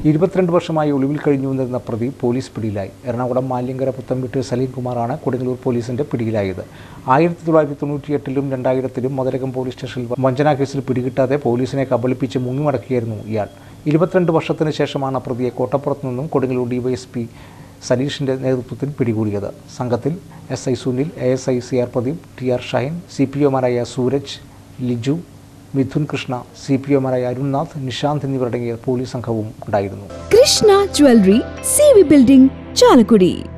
ഇരുപത്തിരണ്ട് വർഷമായി ഒളിവിൽ കഴിഞ്ഞു നിന്നിരുന്ന പ്രതി പോലീസ് പിടിയിലായി എറണാകുളം മാലിയങ്കര പുത്തംവിട്ട് സലീം കുമാറാണ് കൊടുങ്ങല്ലൂർ പോലീസിന്റെ പിടിയിലായത് ആയിരത്തി തൊള്ളായിരത്തി തൊണ്ണൂറ്റിയെട്ടിലും രണ്ടായിരത്തിലും മതിലകം പോലീസ് സ്റ്റേഷനിൽ വഞ്ചനാ കേസിൽ പിടികിട്ടാതെ പോലീസിനെ കബളിപ്പിച്ച് മുങ്ങിമടക്കിയായിരുന്നു ഇയാൾ ഇരുപത്തിരണ്ട് വർഷത്തിന് ശേഷമാണ് പ്രതിയെ കോട്ടപ്പുറത്ത് നിന്നും കൊടുങ്ങല്ലൂർ ഡിവൈഎസ്പി സലീഷിന്റെ നേതൃത്വത്തിൽ പിടികൂടിയത് സംഘത്തിൽ S I Sunil A S I C R Pradeep T R Shine C P ഒമാരായ സൂരജ് ലിജു മിഥുൻ കൃഷ്ണ സി പി ഒമാരായ അരുൺനാഥ് നിഷാന്ത് എന്നിവരടങ്ങിയ പോലീസ് സംഘവും ഉണ്ടായിരുന്നു Krishna jewellery C V building Chalakudy